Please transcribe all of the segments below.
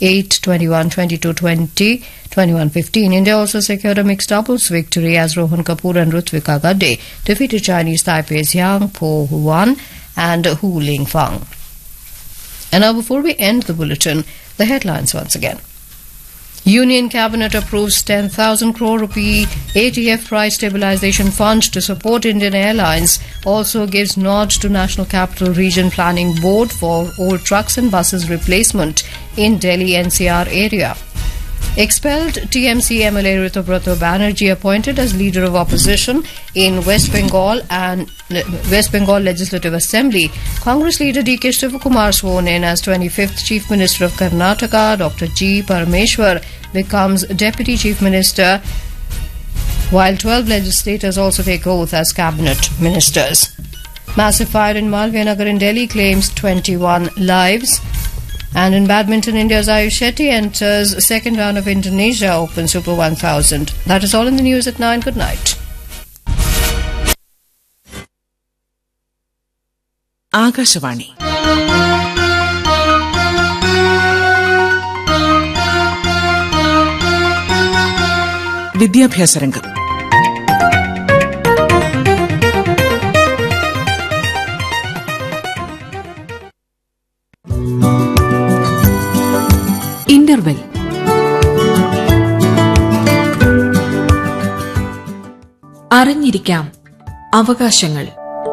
8 21 22 20 21 15. India also secured a mixed doubles victory as Rohan Kapoor and Rutvika Gadde defeated Chinese Taipei's Yang Po Huan and Hu Lingfang. And now, before we end the bulletin, the headlines once again. Union Cabinet approves 10,000 crore rupee ATF price stabilization fund to support Indian Airlines. Also gives nod to National Capital Region Planning Board for old trucks and buses replacement in Delhi NCR area. Expelled TMC MLA Ritubrato Banerjee appointed as leader of opposition in West Bengal and West Bengal Legislative Assembly. Congress leader DK Shivakumar sworn in as 25th Chief Minister of Karnataka. Dr. G. Parameshwar becomes Deputy Chief Minister, while 12 legislators also take oath as cabinet ministers. Massive fire in Malviya Nagar in Delhi claims 21 lives. And in badminton, India's Ayush Shetty enters second round of Indonesia Open Super 1000. That is all in the news at 9. Good night. Akashvani വിദ്യാഭ്യാസ രംഗം interval അറിഞ്ഞിരിക്കാം അവകാശങ്ങൾ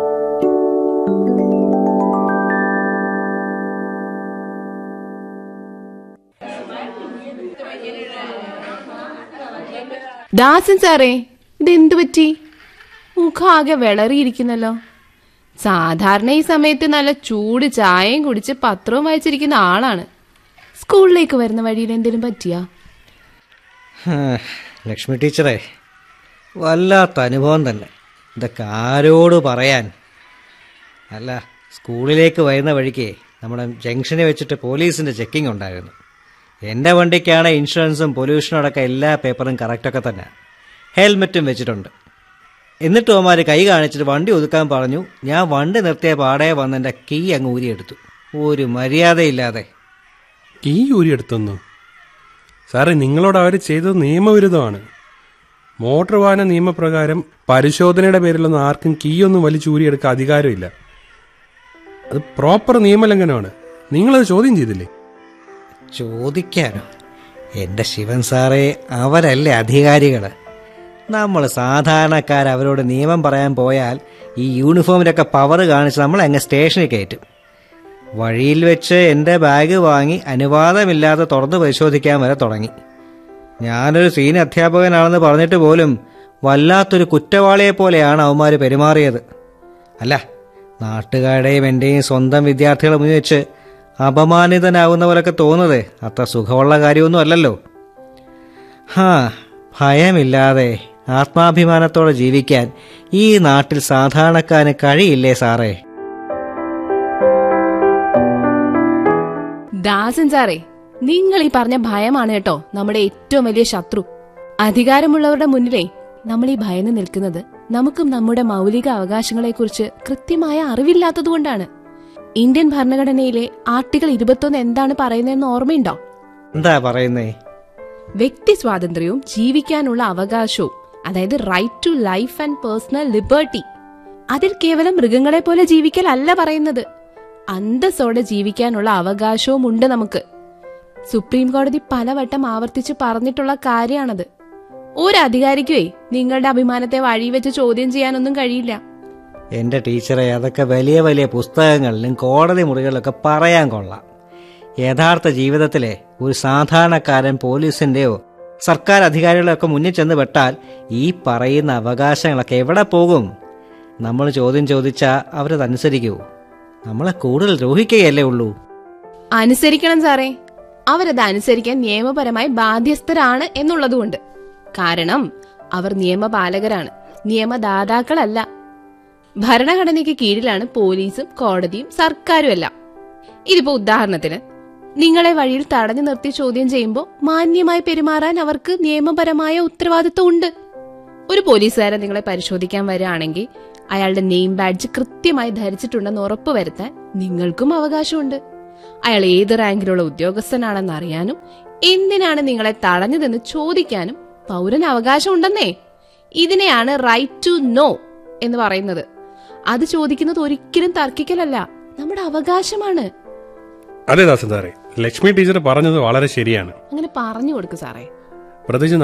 ദാസൻ സാറേ ഇതെന്തു പറ്റി മുഖാകെ വിളറിയിരിക്കുന്നല്ലോ സാധാരണ ഈ സമയത്ത് നല്ല ചൂട് ചായയും കുടിച്ച് പത്രവും വായിച്ചിരിക്കുന്ന ആളാണ് സ്കൂളിലേക്ക് വരുന്ന വഴിയിൽ എന്തെങ്കിലും പറ്റിയാ ലക്ഷ്മി ടീച്ചറെ വല്ലാത്ത അനുഭവം തന്നെ ഇതൊക്കെ ആരോട് പറയാൻ അല്ല സ്കൂളിലേക്ക് വരുന്ന വഴിക്ക് നമ്മുടെ ജംഗ്ഷനിൽ വെച്ചിട്ട് പോലീസിൻ്റെ ചെക്കിംഗ് ഉണ്ടായിരുന്നു എൻ്റെ വണ്ടിക്കാണ് ഇൻഷുറൻസും പൊല്യൂഷനും അടക്കം എല്ലാ പേപ്പറും കറക്റ്റൊക്കെ തന്നെ ഹെൽമെറ്റും വെച്ചിട്ടുണ്ട് എന്നിട്ടും അവന്മാർ കൈ കാണിച്ചിട്ട് വണ്ടി ഒതുക്കാൻ പറഞ്ഞു ഞാൻ വണ്ടി നിർത്തിയ പാടെ വന്ന് എൻ്റെ കീ അങ്ങ് ഊരിയെടുത്തു ഒരു മര്യാദയില്ലാതെ കീ ഊരിയെടുത്തൊന്നു സാറേ നിങ്ങളോട് അവർ ചെയ്തത് നിയമവിരുദ്ധമാണ് മോട്ടോർ വാഹന നിയമപ്രകാരം പരിശോധനയുടെ പേരിലൊന്നും ആർക്കും കീ ഒന്നും വലിച്ചൂരിയെടുക്കാൻ അധികാരമില്ല അത് പ്രോപ്പർ നിയമലംഘനമാണ് നിങ്ങളത് ചോദ്യം ചെയ്തില്ലേ ചോദിക്കാനോ എൻ്റെ ശിവൻ സാറേ അവരല്ലേ അധികാരികൾ നമ്മൾ സാധാരണക്കാർ അവരോട് നിയമം പറയാൻ പോയാൽ ഈ യൂണിഫോമിലൊക്കെ പവർ കാണിച്ച് നമ്മളെ അങ്ങ് സ്റ്റേഷനിൽ കയറ്റും വഴിയിൽ വെച്ച് എൻ്റെ ബാഗ് വാങ്ങി അനുവാദമില്ലാതെ തുറന്ന് പരിശോധിക്കാൻ വരെ തുടങ്ങി ഞാനൊരു സീനിയർ അധ്യാപകനാണെന്ന് പറഞ്ഞിട്ട് പോലും വല്ലാത്തൊരു കുറ്റവാളിയെ പോലെയാണ് അവന്മാർ പെരുമാറിയത് അല്ല നാട്ടുകാരുടെയും എൻ്റെയും സ്വന്തം വിദ്യാർത്ഥികളെ മുന്നിൽ വെച്ച് അപമാനിതനാകുന്ന പോലൊക്കെ തോന്നുന്നത് അത്ര സുഖമുള്ള കാര്യമൊന്നും അല്ലല്ലോ ഹാ ഭയമില്ലാതെ ആത്മാഭിമാനത്തോടെ ജീവിക്കാൻ ഈ നാട്ടിൽ സാധാരണക്കാരന് കഴിയില്ലേ സാറേ ദാസൻ സാറേ നിങ്ങൾ ഈ പറഞ്ഞ ഭയമാണ് കേട്ടോ നമ്മുടെ ഏറ്റവും വലിയ ശത്രു അധികാരമുള്ളവരുടെ മുന്നിലേ നമ്മൾ ഈ ഭയന്ന് നിൽക്കുന്നത് നമുക്കും നമ്മുടെ മൗലിക അവകാശങ്ങളെക്കുറിച്ച് കൃത്യമായ അറിവില്ലാത്തതുകൊണ്ടാണ് ഇന്ത്യൻ ഭരണഘടനയിലെ ആർട്ടിക്കിൾ ഇരുപത്തൊന്ന് എന്താണ് പറയുന്നതെന്ന് ഓർമ്മയുണ്ടോ എന്താ പറയുന്നേ വ്യക്തി സ്വാതന്ത്ര്യവും ജീവിക്കാനുള്ള അവകാശവും അതായത് right to life and personal liberty അതിൽ കേവലം മൃഗങ്ങളെ പോലെ ജീവിക്കൽ അല്ല പറയുന്നത് അന്തസ്സോടെ ജീവിക്കാനുള്ള അവകാശവും ഉണ്ട് നമുക്ക് സുപ്രീം കോടതി പലവട്ടം ആവർത്തിച്ച് പറഞ്ഞിട്ടുള്ള കാര്യമാണത് ഒരു അധികാരിക്കുവേ നിങ്ങളുടെ അഭിമാനത്തെ വഴി വെച്ച് ചോദ്യം ചെയ്യാനൊന്നും കഴിയില്ല എൻ്റെ ടീച്ചറെ അതൊക്കെ വലിയ വലിയ പുസ്തകങ്ങളിലും കോടതി മുറികളിലൊക്കെ പറയാൻ കൊള്ളാം യഥാർത്ഥ ജീവിതത്തിലെ ഒരു സാധാരണക്കാരൻ പോലീസിൻ്റെയോ സർക്കാർ അധികാരികളൊക്കെ മുന്നിൽ ചെന്ന് പെട്ടാൽ ഈ പറയുന്ന അവകാശങ്ങളൊക്കെ എവിടെ പോകും നമ്മൾ ചോദ്യം ചോദിച്ചാൽ അവരതനുസരിക്കൂ നമ്മളെ കൂടുതൽ ദ്രോഹിക്കുകയല്ലേ ഉള്ളൂ അനുസരിക്കണം സാറേ അവരത് അനുസരിക്കാൻ നിയമപരമായി ബാധ്യസ്ഥരാണ് എന്നുള്ളതുകൊണ്ട് കാരണം അവർ നിയമപാലകരാണ് നിയമദാതാക്കളല്ല ഭരണഘടനയ്ക്ക് കീഴിലാണ് പോലീസും കോടതിയും സർക്കാരും എല്ലാം ഇതിപ്പോ ഉദാഹരണത്തിന് നിങ്ങളെ വഴിയിൽ തടഞ്ഞു നിർത്തി ചോദ്യം ചെയ്യുമ്പോൾ മാന്യമായി പെരുമാറാൻ അവർക്ക് നിയമപരമായ ഉത്തരവാദിത്വം ഉണ്ട് ഒരു പോലീസുകാരൻ നിങ്ങളെ പരിശോധിക്കാൻ വരികയാണെങ്കിൽ അയാളുടെ നെയിം ബാഡ്ജ് കൃത്യമായി ധരിച്ചിട്ടുണ്ടെന്ന് ഉറപ്പുവരുത്താൻ നിങ്ങൾക്കും അവകാശമുണ്ട് അയാൾ ഏത് റാങ്കിലുള്ള ഉദ്യോഗസ്ഥനാണെന്ന് അറിയാനും എന്തിനാണ് നിങ്ങളെ തടഞ്ഞതെന്ന് ചോദിക്കാനും പൗരന് അവകാശമുണ്ടെന്നേ ഇതിനെയാണ് റൈറ്റ് ടു നോ എന്ന് പറയുന്നത് അത് ചോദിക്കുന്നത് ഒരിക്കലും തർക്കിക്കലല്ല നമ്മുടെ അവകാശമാണ് അതെ ദാസൻ സാറേ ലക്ഷ്മി ടീച്ചർ പറഞ്ഞത് വളരെ ശരിയാണ് അങ്ങനെ പറഞ്ഞു കൊടുക്കു സാറേ പ്രത്യേകിച്ച്